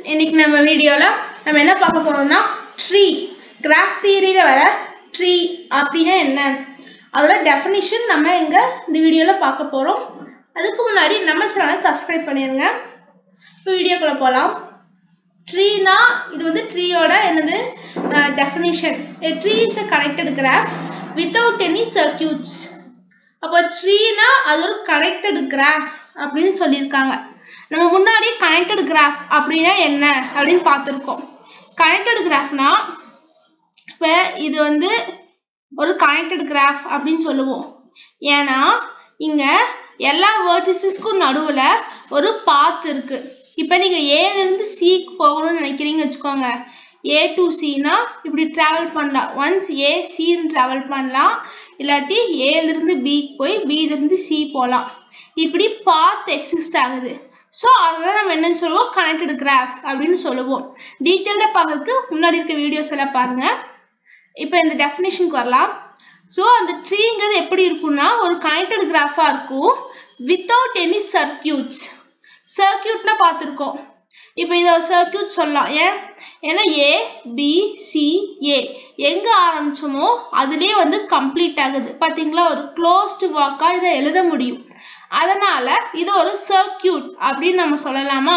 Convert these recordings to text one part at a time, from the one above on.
இன்னைக்கு நம்ம வீடியோல நம்ம என்ன பார்க்க போறோம்னா ட்ரீ கிராஃப் தியரியில வர ட்ரீ அப்படின்னா என்ன அதோட டெஃபினிஷன் நம்ம இங்க இந்த வீடியோல பார்க்க போறோம் அதுக்கு முன்னாடி நம்ம சேனலை சப்ஸ்கிரைப் பண்ணிருங்க இப்போ வீடியோக்குள்ள போகலாம் ட்ரீனா இது வந்து ட்ரீயோட என்னது definition a tree is a connected graph without any circuits அப்போ ட்ரீனா அது ஒரு கனெக்டட் கிராஃப் அப்படின்னு சொல்லியிருக்காங்க நம்ம முன்னாடி கனெக்டட் கிராஃப் அப்படின்னா என்ன அப்படின்னு பார்த்துருக்கோம் கனெக்டட் கிராஃப்னா இப்போ இது வந்து ஒரு கனெக்டட் கிராஃப் அப்படின்னு சொல்லுவோம் ஏன்னா இங்க எல்லா வேர்டிசஸ்க்கும் நடுவுல ஒரு பாத் இருக்கு இப்போ நீங்க ஏல இருந்து சிக்கு போகணும்னு நினைக்கிறீங்கன்னு வச்சுக்கோங்க ஏ டு சினா இப்படி டிராவல் பண்ணலாம் ஒன்ஸ் ஏ சின்னு டிராவல் பண்ணலாம் இல்லாட்டி ஏல இருந்து பிக்கு போய் பில இருந்து சி போகலாம் இப்படி பாத் எக்ஸிஸ்ட் ஆகுது ஸோ அதுதான் நம்ம என்னன்னு சொல்லுவோம் கனெக்டட் கிராஃப் அப்படின்னு சொல்லுவோம் டீட்டெயில்டாக பார்க்கறதுக்கு முன்னாடி இருக்க வீடியோஸ் எல்லாம் பாருங்க இப்போ இந்த டெஃபினேஷனுக்கு வரலாம் ஸோ அந்த ட்ரீங்கிறது எப்படி இருக்கும்னா ஒரு கனெக்டட் கிராஃபாக இருக்கும் வித்தவுட் எனி சர்க்கியூட்ஸ் சர்க்கியூட்னா பார்த்துருக்கோம் இப்போ இதை ஒரு சர்க்கியூட் சொல்லலாம் ஏன் ஏன்னா ஏ பி சி ஏ எங்கே ஆரம்பிச்சோமோ அதுலேயே வந்து கம்ப்ளீட் ஆகுது பார்த்தீங்களா ஒரு க்ளோஸ்டு வாக்காக இதை எழுத முடியும் அதனால இது ஒரு சர்க்கியூட் அப்படின்னு நம்ம சொல்லலாமா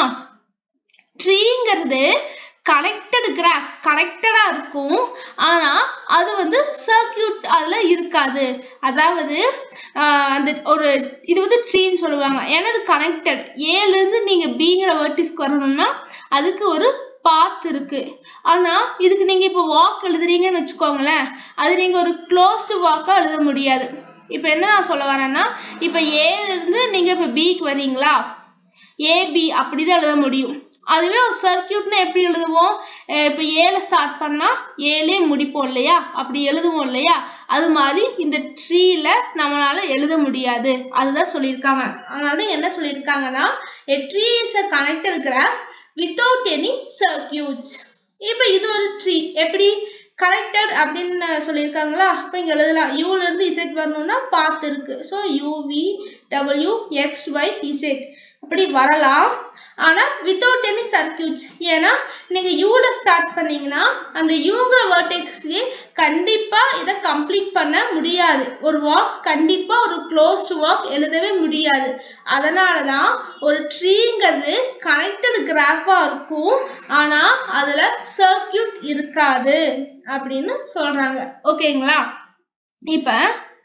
ட்ரீங்கிறது கனெக்டட் கிராஃப் கனெக்டடா இருக்கும் ஆனா அது வந்து சர்க்கியூட் அதுல இருக்காது அதாவது அந்த ஒரு இது வந்து ட்ரீன்னு சொல்லுவாங்க ஏன்னா இது கனெக்டட் ஏல இருந்து நீங்க பிங்கிற வெர்டிஸ்க்கு வரணும்னா அதுக்கு ஒரு பாத் இருக்கு ஆனா இதுக்கு நீங்க இப்போ வாக் எழுதுறீங்கன்னு வச்சுக்கோங்களேன் அது நீங்க ஒரு க்ளோஸ்டு வாக்கா எழுத முடியாது இப்போ என்ன நான் சொல்ல வரேன்னா இப்போ ஏல இருந்து நீங்க இப்போ பிக்கு வரீங்களா ஏபி அப்படிதான் எழுத முடியும் அதுவே ஒரு சர்க்கியூட்னா எப்படி எழுதுவோம் இப்போ ஏல ஸ்டார்ட் பண்ணா ஏலே முடிப்போம் இல்லையா அப்படி எழுதுவோம் இல்லையா அது மாதிரி இந்த ட்ரீல நம்மளால எழுத முடியாது அதுதான் சொல்லியிருக்காங்க அதனால என்ன சொல்லியிருக்காங்கன்னா a tree is a connected graph without any circuits இப்போ இது ஒரு ட்ரீ எப்படி கனெக்டட் அப்படின்னு சொல்லியிருக்காங்களா அப்போ இங்கே எழுதலாம் யூல இருந்து இசைட் வரணும்னா பாத்து இருக்கு so U V W X Y இசைட் அப்படி வரலாம் ஆனா வித்தவுட் எனி சர்க்கியூட்ஸ் ஏன்னா நீங்க யூல ஸ்டார்ட் பண்ணீங்கன்னா அந்த யூங்கிற வேர்டெக்ஸ்லயே கண்டிப்பா இதை கம்ப்ளீட் பண்ண முடியாது ஒரு வாக் கண்டிப்பா ஒரு க்ளோஸ்டு வாக் எழுதவே முடியாது அதனாலதான் ஒரு ட்ரீங்கிறது கனெக்டட் கிராஃபா இருக்கும் ஆனா அதுல சர்க்கியூட் இருக்காது அப்படின்னு சொல்றாங்க ஓகேங்களா இப்ப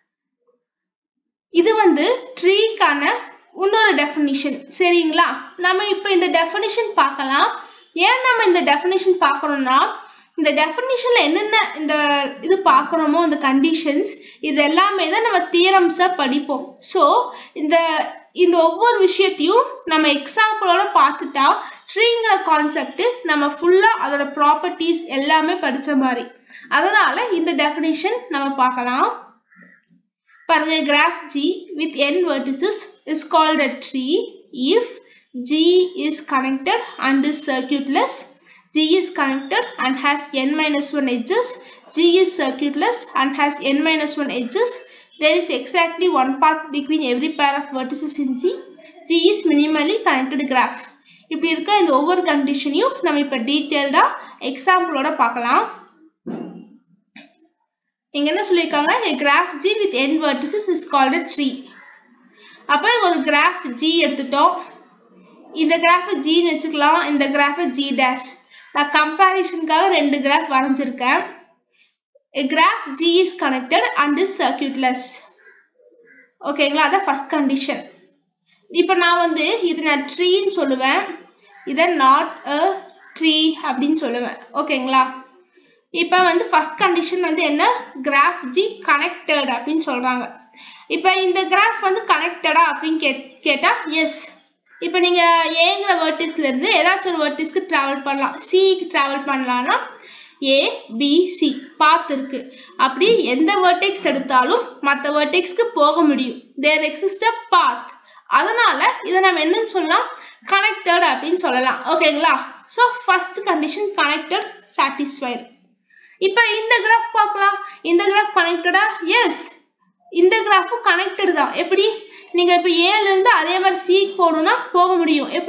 இது வந்து ட்ரீக்கான இன்னொரு டெஃபினிஷன் சரிங்களா நம்ம இப்போ இந்த டெஃபினிஷன் பார்க்கலாம் ஏன் நம்ம இந்த டெஃபினிஷன் பார்க்குறோம்னா இந்த டெஃபினிஷன்ல என்னென்ன இந்த இது பார்க்குறோமோ இந்த கண்டிஷன்ஸ் இது எல்லாமே தான் நம்ம தியரம்ஸை படிப்போம் ஸோ இந்த இந்த ஒவ்வொரு விஷயத்தையும் நம்ம எக்ஸாம்பிளோட பார்த்துட்டா ட்ரீங்கிற கான்செப்ட் நம்ம ஃபுல்லாக அதோட ப்ராப்பர்ட்டிஸ் எல்லாமே படித்த மாதிரி அதனால இந்த டெஃபினிஷன் நம்ம பார்க்கலாம் பாருங்க graph G with n vertices is called a tree if G is connected and is circuitless, G is connected and has n minus 1 edges, G is circuitless and has n minus 1 edges, there is exactly one path between every pair of vertices in G, G is minimally connected graph. இப்படி இருக்க இந்த ஒவ்வொரு கண்டிஷனையும் நம்ம இப்போ டீட்டெயில்டாக எக்ஸாம்பிளோட பார்க்கலாம் இங்க என்ன சொல்லியிருக்காங்க a graph G with n vertices is called a tree அப்போ ஒரு கிராஃப் G எடுத்துட்டோம் இந்த கிராஃப் ஜின்னு வச்சுக்கலாம் இந்த கிராஃப் ஜி டேஷ் நான் கம்பேரிஷனுக்காக ரெண்டு கிராஃப் வரைஞ்சிருக்கேன் a graph G is connected and is circuitless ஓகேங்களா அதான் ஃபர்ஸ்ட் கண்டிஷன் இப்போ நான் வந்து இது நான் ட்ரீன்னு சொல்லுவேன் இதை நாட் அ ட்ரீ அப்படின்னு சொல்லுவேன் ஓகேங்களா இப்போ வந்து ஃபர்ஸ்ட் கண்டிஷன் வந்து என்ன கிராஃப் ஜி கனெக்டட் அப்படின்னு சொல்றாங்க இப்போ இந்த கிராஃப் வந்து கனெக்டடா அப்படின்னு கே கேட்டா எஸ் இப்போ நீங்க ஏங்கிற வேர்டிஸ்ல இருந்து ஏதாச்சும் ஒரு வேர்டிஸ்க்கு டிராவல் பண்ணலாம் சிக்கு டிராவல் பண்ணலாம்னா ஏ பி சி பாத் இருக்கு அப்படி எந்த வேர்டெக்ஸ் எடுத்தாலும் மற்ற வேர்டெக்ஸ்க்கு போக முடியும் தேர் எக்ஸிஸ்ட் அ பாத் அதனால இதை நம்ம என்னன்னு சொல்லலாம் கனெக்டட் அப்படின்னு சொல்லலாம் ஓகேங்களா so first condition connected satisfied இப்போ இந்த கிராஃப் பார்க்கலாம் இந்த கிராஃப் கனெக்டடா எஸ் இந்த கிராஃபும் கனெக்டட் தான் எப்படி நீங்க இப்போ ஏல இருந்து அதே மாதிரி சிக்கு போகணும்னா போக முடியும் எப்படி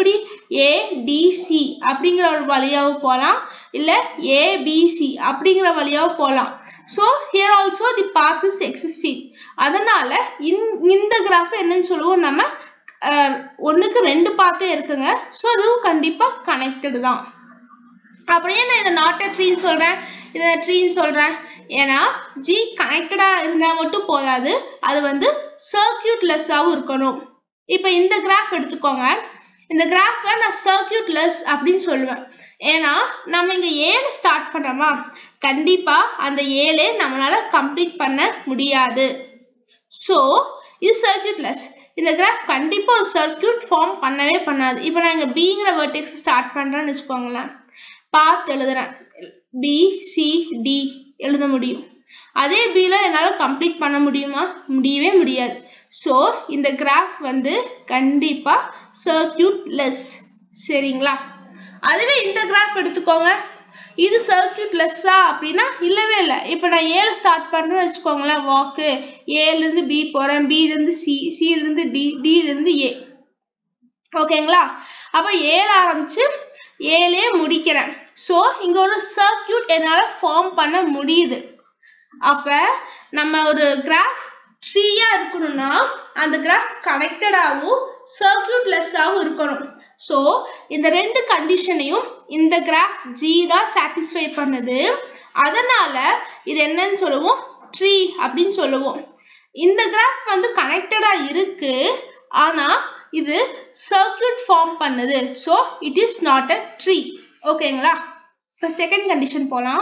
ஏடிசி அப்படிங்கிற ஒரு வழியாகவும் போகலாம் இல்ல ஏபிசி அப்படிங்கிற வழியாகவும் போகலாம் so here also the path is existing அதனால இந்த கிராஃப் என்னன்னு சொல்லுவோம் நம்ம ஒன்றுக்கு ரெண்டு பாத்தே இருக்குங்க ஸோ அதுவும் கண்டிப்பாக கனெக்டடு தான் அப்படியே நான் இதை நாட் அ ட்ரீன்னு சொல்கிறேன் இதை ட்ரீன்னு சொல்கிறேன் ஏன்னா ஜி கனெக்டடாக இருந்தால் மட்டும் போதாது அது வந்து சர்க்கியூட்லெஸ்ஸாகவும் இருக்கணும் இப்போ இந்த கிராஃப் எடுத்துக்கோங்க இந்த கிராஃபை நான் சர்க்கியூட்லெஸ் அப்படின்னு சொல்லுவேன் ஏன்னா நம்ம இங்கே ஏழு ஸ்டார்ட் பண்ணுறோமா கண்டிப்பாக அந்த ஏழே நம்மளால கம்ப்ளீட் பண்ண முடியாது ஸோ இது சர்க்கியூட்லெஸ் இந்த கிராஃப் கண்டிப்பாக ஒரு சர்க்கியூட் ஃபார்ம் பண்ணவே பண்ணாது இப்போ நான் இங்கே பிங்கிற வேர்டெக்ஸ் ஸ்டார்ட் பண்ணுறேன்னு வச்சுக்கோங்களேன் பார்த்து எழுதுறேன் பி சி டி எழுத முடியும் அதே பில என்னால் கம்ப்ளீட் பண்ண முடியுமா முடியவே முடியாது ஸோ இந்த கிராஃப் வந்து கண்டிப்பாக சர்க்கியூட் லெஸ் சரிங்களா அதுவே இந்த கிராஃப் எடுத்துக்கோங்க இது சர்க்கியூட் லெஸ்ஸா அப்படின்னா இல்லவே இல்லை இப்போ நான் ஏழு ஸ்டார்ட் பண்ணுறேன்னு வச்சுக்கோங்களேன் வாக்கு ஏலேருந்து பி போகிறேன் பிலேருந்து சி சிலேருந்து டி டிலேருந்து ஏ ஓகேங்களா அப்போ ஏழு ஆரம்பிச்சு ஏழே முடிக்கிறேன் ஸோ இங்கே ஒரு சர்க்கியூட் என்னால் ஃபார்ம் பண்ண முடியுது அப்போ நம்ம ஒரு கிராஃப் ட்ரீயாக இருக்கணும்னா அந்த கிராஃப் கனெக்டடாகவும் சர்க்கியூட் லெஸ்ஸாகவும் இருக்கணும் ஸோ இந்த ரெண்டு கண்டிஷனையும் இந்த கிராஃப் ஜி தான் சாட்டிஸ்ஃபை பண்ணுது அதனால இது என்னன்னு சொல்லுவோம் ட்ரீ அப்படின்னு சொல்லுவோம் இந்த கிராஃப் வந்து கனெக்டடா இருக்கு ஆனா இது சர்க்கியூட் ஃபார்ம் பண்ணுது so it is not a tree ஓகேங்களா இப்போ செகண்ட் கண்டிஷன் போலாம்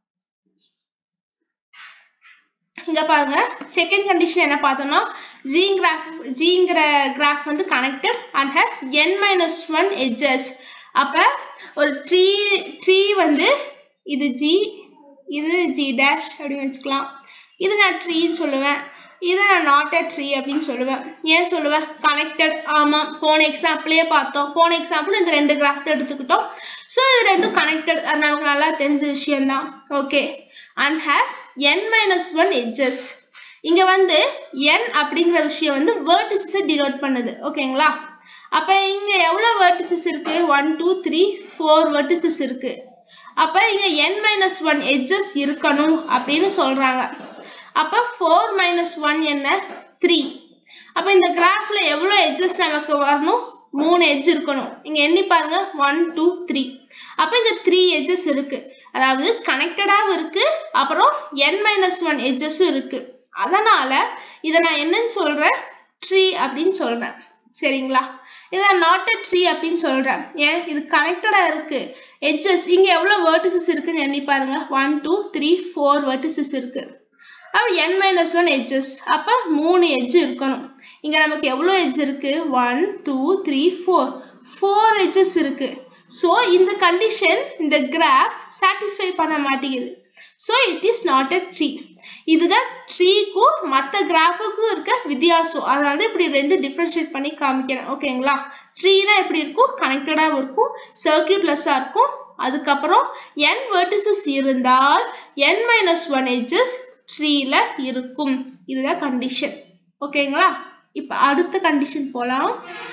இங்க பாருங்க செகண்ட் கண்டிஷன் என்ன பார்த்தோம்னா ஜி கிராஃப் ஜிங்கிற கிராஃப் வந்து connected and has n minus one edges அப்ப ஒரு ட்ரீ ட்ரீ வந்து இது ஜி இது ஜி டேஷ் அப்படின்னு வச்சுக்கலாம் இது நான் ட்ரீன்னு சொல்லுவேன் இதை நான் நாட் அ ட்ரீ அப்படின்னு சொல்லுவேன் ஏன் சொல்லுவேன் கனெக்டட் ஆமாம் போன எக்ஸாம்பிளே பார்த்தோம் போன எக்ஸாம்பிள் இந்த ரெண்டு கிராஃப்ட் எடுத்துக்கிட்டோம் ஸோ இது ரெண்டும் கனெக்டட் அது நமக்கு நல்லா தெரிஞ்ச விஷயம்தான் okay and has n minus one edges இங்க வந்து என் அப்படிங்கிற விஷயம் வந்து வேர்டிசஸை டினோட் பண்ணுது ஓகேங்களா அப்ப இங்க எவ்வளவு வேர்டிசஸ் இருக்கு one two three four vertices இருக்கு அப்ப இங்க என் மைனஸ் ஒன் எட்ஜஸ் இருக்கணும் அப்படின்னு சொல்றாங்க அப்ப ஃபோர் மைனஸ் ஒன் என்ன த்ரீ அப்ப இந்த கிராஃப்ல எவ்வளவு எட்ஜஸ் நமக்கு வரணும் மூணு எட்ஜ் இருக்கணும் இங்க எண்ணி பாருங்க ஒன் டூ த்ரீ அப்ப இங்க த்ரீ எட்ஜஸ் இருக்கு அதாவது கனெக்டடாகவும் இருக்கு அப்புறம் என் மைனஸ் ஒன் எட்ஜஸும் இருக்கு அதனால இதை நான் என்னன்னு சொல்றேன் ட்ரீ அப்படின்னு சொல்றேன் சரிங்களா இதை நாட் அ ட்ரீ அப்படின்னு சொல்றேன் ஏன் இது கனெக்டடா இருக்கு எட்ஜஸ் இங்க எவ்வளவு வேர்டிசஸ் இருக்குன்னு எண்ணி பாருங்க one two three four vertices இருக்கு அப்ப என் மைனஸ் ஒன் எட்ஜஸ் அப்ப மூணு எட்ஜ் இருக்கணும் இங்க நமக்கு எவ்வளவு எட்ஜ் இருக்கு one two three four four edges இருக்கு ஸோ இந்த கண்டிஷன் இந்த கிராஃப் சாட்டிஸ்ஃபை பண்ண மாட்டேங்குது so it is not a tree இதுதான் ட்ரீக்கும் மற்ற கிராஃபுக்கும் இருக்க வித்தியாசம் அதனால இப்படி ரெண்டு டிஃப்ரென்ஷியேட் பண்ணி காமிக்கிறேன் ஓகேங்களா ட்ரீனா எப்படி இருக்கும் கனெக்டடாகவும் இருக்கும் சர்க்கியூட்லெஸ்ஸாக இருக்கும் அதுக்கப்புறம் என் வெர்டிசஸ் இருந்தால் என் மைனஸ் ஒன் எஜஸ் ட்ரீல இருக்கும் இதுதான் கண்டிஷன் ஓகேங்களா இப்போ அடுத்த கண்டிஷன் போலாம்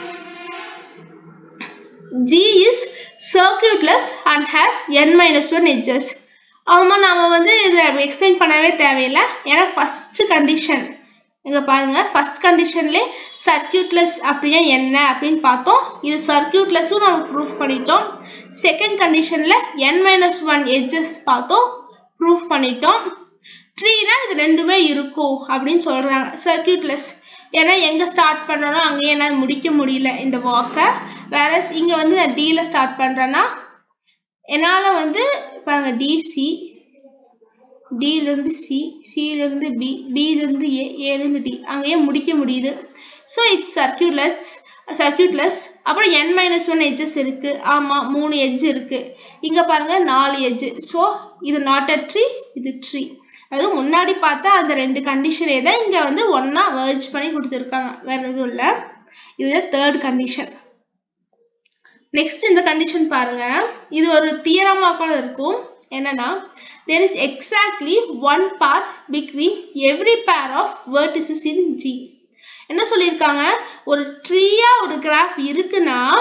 G is circuitless and has n minus 1 edges. ஆமா நாம வந்து இதை எக்ஸ்பிளைன் பண்ணவே தேவையில்லை ஏன்னா ஃபர்ஸ்ட் கண்டிஷன் இங்க பாருங்க ஃபர்ஸ்ட் கண்டிஷன்ல சர்க்கியூட்லெஸ் அப்படின்னா என்ன அப்படின்னு பார்த்தோம் இது சர்க்கியூட்லெஸ்ஸும் நம்ம ப்ரூஃப் பண்ணிட்டோம் செகண்ட் கண்டிஷன்ல n மைனஸ் ஒன் எட்ஜஸ் பார்த்தோம் ப்ரூஃப் பண்ணிட்டோம் ட்ரீனா இது ரெண்டுமே இருக்கும் அப்படின்னு சொல்றாங்க சர்க்கியூட்லெஸ் ஏன்னா எங்க ஸ்டார்ட் பண்றோனோ அங்கேயே என்னால் முடிக்க முடியல இந்த வாக்கை வேற இங்க வந்து நான் டில ஸ்டார்ட் பண்றேன்னா என்னால வந்து பாருங்க டிசி டில இருந்து சி சில இருந்து பி பில இருந்து ஏ ஏல இருந்து டி அங்கேயே முடிக்க முடியுது ஸோ இட்ஸ் சர்க்கியூட்லெஸ் சர்க்கியூட்லெஸ் அப்புறம் என் மைனஸ் ஒன் எட்ஜஸ் இருக்கு ஆமா மூணு எட்ஜ் இருக்கு இங்க பாருங்க நாலு எட்ஜ் ஸோ இது நாட் அ ட்ரீ இது ட்ரீ அது முன்னாடி பார்த்தா அந்த ரெண்டு கண்டிஷனே தான் இங்க வந்து ஒன்னா வேர்ஜ் பண்ணி கொடுத்துருக்காங்க வேற எதுவும் இல்லை இதுதான் தேர்ட் கண்டிஷன் நெக்ஸ்ட் இந்த கண்டிஷன் பாருங்க இது ஒரு தியரமா கூட இருக்கும் என்னன்னா there is exactly one path between every pair of vertices in G என்ன சொல்லியிருக்காங்க ஒரு ட்ரீயா ஒரு கிராஃப் இருக்குன்னா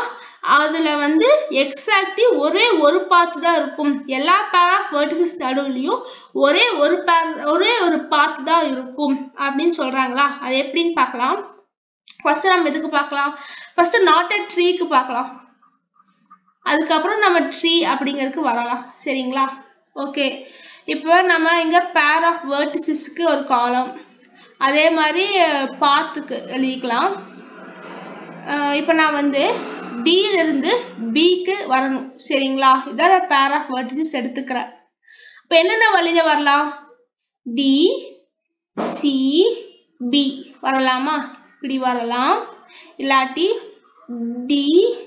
அதுல வந்து எக்ஸாக்ட்லி ஒரே ஒரு பாத் தான் இருக்கும் எல்லா பேர் ஆஃப் வெர்டிசஸ் நடுவுலையும் ஒரே ஒரு பேர் ஒரே ஒரு பாத் தான் இருக்கும் அப்படின்னு சொல்றாங்களா அது எப்படின்னு பார்க்கலாம் ஃபர்ஸ்ட் நம்ம எதுக்கு பார்க்கலாம் ஃபர்ஸ்ட் நாட் அ ட்ரீக்கு பார்க்கலாம் அதுக்கப்புறம் நம்ம ட்ரீ அப்படிங்கிறதுக்கு வரலாம் சரிங்களா ஓகே இப்போ நம்ம இங்க பேர் ஆஃப் வேர்டிசஸ்க்கு ஒரு காலம் அதே மாதிரி பாத்துக்கு எழுதிக்கலாம் இப்போ நான் வந்து D ல இருந்து பிக்கு வரணும் சரிங்களா இதான் நான் பேர் ஆஃப் வேர்டிசஸ் எடுத்துக்கிறேன் இப்போ என்னென்ன வழியில வரலாம் டி சி பி வரலாமா இப்படி வரலாம் இல்லாட்டி டி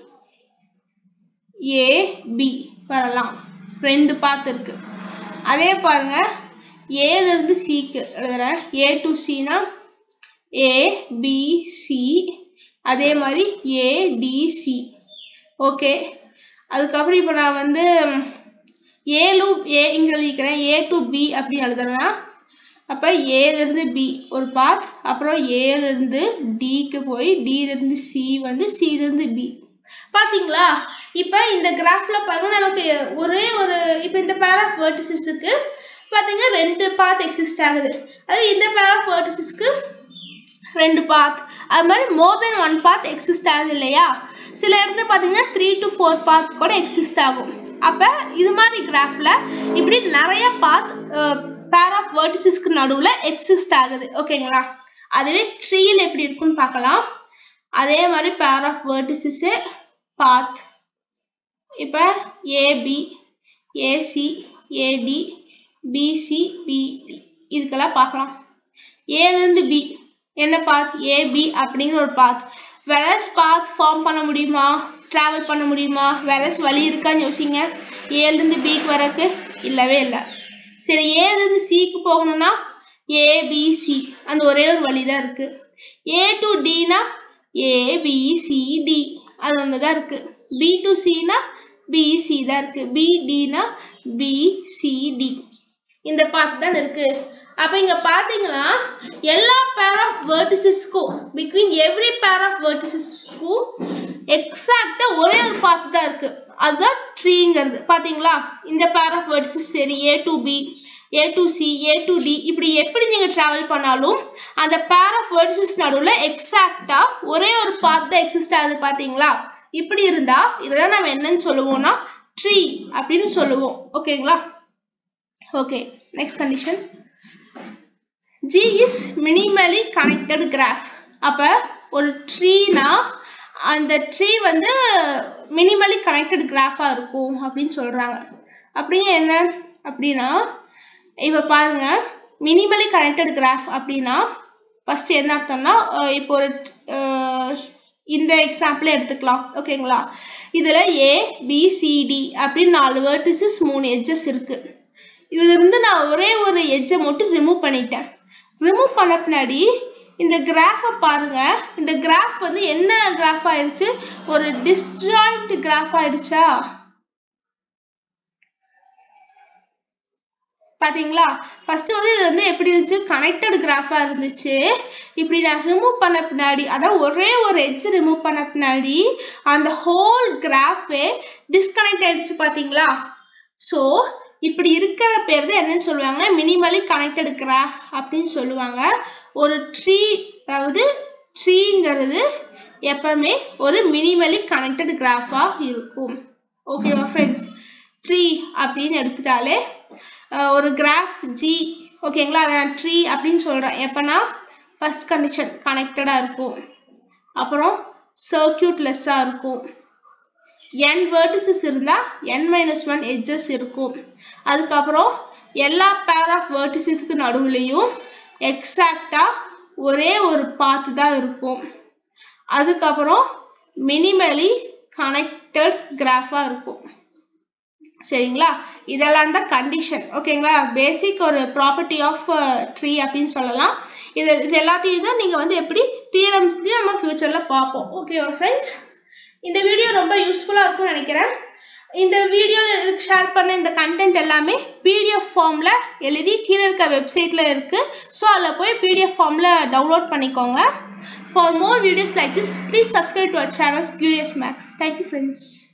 ஏ பி வரலாம் ரெண்டு பாத்து இருக்கு அதே பாருங்க ஏல இருந்து சிக்கு எழுதுறேன் ஏ டு சினா ஏ பி சி அதே மாதிரி ஏ டி சி ஓகே அதுக்கப்புறம் இப்போ நான் வந்து ஏலு ஏ இங்க எழுதிக்கிறேன் ஏ டு பி அப்படின்னு எழுதுறேன்னா அப்ப ஏல இருந்து பி ஒரு பாத் அப்புறம் ஏல இருந்து டிக்கு போய் டில இருந்து சி வந்து சில இருந்து பி பாத்தீங்களா இப்ப இந்த கிராஃப்ல பாருங்க நமக்கு ஒரே ஒரு இப்ப இந்த பேர் ஆஃப் வேர்டிசஸ்க்கு பாத்தீங்கன்னா ரெண்டு பாத் எக்ஸிஸ்ட் ஆகுது அது இந்த பேர் ஆஃப் வேர்டிசஸ்க்கு ரெண்டு பாத் அது மாதிரி மோர் தென் ஒன் பாத் எக்ஸிஸ்ட் ஆகுது இல்லையா சில இடத்துல பாத்தீங்கன்னா த்ரீ டு ஃபோர் பாத் கூட எக்ஸிஸ்ட் ஆகும் அப்ப இது மாதிரி கிராஃப்ல இப்படி நிறைய பாத் பேர் ஆஃப் வேர்டிசஸ்க்கு நடுவுல எக்ஸிஸ்ட் ஆகுது ஓகேங்களா அதுவே ட்ரீல எப்படி இருக்குன்னு பார்க்கலாம் அதே மாதிரி பேர் ஆஃப் வேர்டிசஸ் பாத் இப்போ ஏபி ஏசி ஏடி பிசி பிடி இதுக்கெல்லாம் பார்க்கலாம் ஏலேருந்து பி என்ன பாத் ஏபி அப்படிங்கிற ஒரு பாத் வெரஸ் பாத் ஃபார்ம் பண்ண முடியுமா ட்ராவல் பண்ண முடியுமா வெரஸ் வழி இருக்கான்னு யோசிங்க ஏலேருந்து பிக்கு வரக்கு இல்லவே இல்லை சரி ஏலேருந்து சிக்கு போகணும்னா ஏபிசி அந்த ஒரே ஒரு வழி தான் இருக்கு ஏ டு டினா ஏபிசிடி அது ஒன்று தான் இருக்கு பி டு சினா பிசி தான் இருக்கு பிடினா பிசிடி இந்த பாத் தான் இருக்கு அப்ப இங்க பாத்தீங்கன்னா எல்லா பேர் ஆஃப் வேர்டிசஸ்க்கும் பிட்வீன் எவ்ரி பேர் ஆஃப் வேர்டிசஸ்க்கும் எக்ஸாக்டா ஒரே ஒரு பாத் தான் இருக்கு அதுதான் ட்ரீங்கிறது பாத்தீங்களா இந்த பேர் ஆஃப் வேர்டிசஸ் சரி A to B A to C A to D இப்படி எப்படி நீங்க டிராவல் பண்ணாலும் அந்த பேர் ஆஃப் வேர்டிசஸ் நடுவுல எக்ஸாக்டா ஒரே ஒரு பாத் தான் எக்ஸிஸ்ட் ஆகுது பாத்தீங்களா இப்படி இருந்தா இதெல்லாம் நம்ம என்னன்னு சொல்லுவோம்னா ட்ரீ அப்படின்னு சொல்லுவோம் ஓகேங்களா okay next condition G is minimally connected graph அப்ப ஒரு ட்ரீனா அந்த ட்ரீ வந்து மினிமலி கனெக்டட் கிராஃபா இருக்கும் அப்படின்னு சொல்றாங்க அப்படின்னா என்ன அப்படின்னா இப்ப பாருங்க மினிமலி கனெக்டட் கிராஃப் அப்படின்னா ஃபர்ஸ்ட் என்ன அர்த்தம்னா இப்போ ஒரு இந்த எக்ஸாம்பிள் எடுத்துக்கலாம் ஓகேங்களா இதுல ஏ பி சிடி அப்படின்னு நாலு வேர்டிசஸ் மூணு எட்ஜஸ் இருக்கு இதுல இருந்து நான் ஒரே ஒரு எட்ஜை மட்டும் ரிமூவ் பண்ணிட்டேன் ரிமூவ் பண்ண பின்னாடி இந்த கிராஃபை பாருங்க இந்த கிராஃப் வந்து என்ன கிராஃப் ஆயிடுச்சு ஒரு டிஸ்ஜாயிண்ட் கிராஃப் ஆயிடுச்சா பாத்தீங்களா ஃபர்ஸ்ட் வந்து இது வந்து எப்படி இருந்துச்சு கனெக்டட் கிராஃபா இருந்துச்சு இப்படி நான் ரிமூவ் பண்ண பின்னாடி அதாவது ஒரே ஒரு எட்ஜ் ரிமூவ் பண்ண பின்னாடி அந்த ஹோல் கிராஃபே டிஸ்கனெக்ட் ஆயிடுச்சு பாத்தீங்களா ஸோ இப்படி இருக்கிற பேர் தான் என்னன்னு சொல்லுவாங்க மினிமலி கனெக்டட் கிராஃப் அப்படின்னு சொல்லுவாங்க ஒரு ட்ரீ அதாவது ட்ரீங்கிறது எப்பவுமே ஒரு மினிமலி கனெக்டட் கிராஃபா இருக்கும் ஓகேவா ஃப்ரெண்ட்ஸ் ட்ரீ அப்படின்னு எடுத்துட்டாலே ஒரு கிராஃப் ஜி ஓகேங்களா அதை நான் ட்ரீ அப்படின்னு சொல்றேன் எப்பனா ஃபர்ஸ்ட் கண்டிஷன் கனெக்டடா இருக்கும் அப்புறம் சர்க்கியூட்லெஸ்ஸா இருக்கும் n vertices இருந்தா n minus ஒன் எட்ஜஸ் இருக்கும் அதுக்கப்புறம் எல்லா பேர் ஆஃப் வேர்டிசஸ்க்கு நடுவுலையும் எக்ஸாக்டா ஒரே ஒரு பாத்து தான் இருக்கும் அதுக்கப்புறம் மினிமலி கனெக்டட் கிராஃபா இருக்கும் சரிங்களா இதெல்லாம் தான் கண்டிஷன் ஓகேங்களா பேசிக் ஒரு ப்ராப்பர்ட்டி ஆஃப் ட்ரீ அப்படின்னு சொல்லலாம் இது இது எல்லாத்தையும் தான் நீங்கள் வந்து எப்படி தீரம்ஸ்லையும் நம்ம ஃபியூச்சரில் பார்ப்போம் ஓகேவா ஃப்ரெண்ட்ஸ் இந்த வீடியோ ரொம்ப யூஸ்ஃபுல்லாக இருக்கும்னு நினைக்கிறேன் இந்த வீடியோவில் ஷேர் பண்ண இந்த கண்டென்ட் எல்லாமே பிடிஎஃப் ஃபார்மில் எழுதி கீழே இருக்க வெப்சைட்டில் இருக்குது ஸோ அதில் போய் பிடிஎஃப் ஃபார்மில் டவுன்லோட் பண்ணிக்கோங்க For more videos like this, please subscribe to our channel Curious Max. Thank you friends.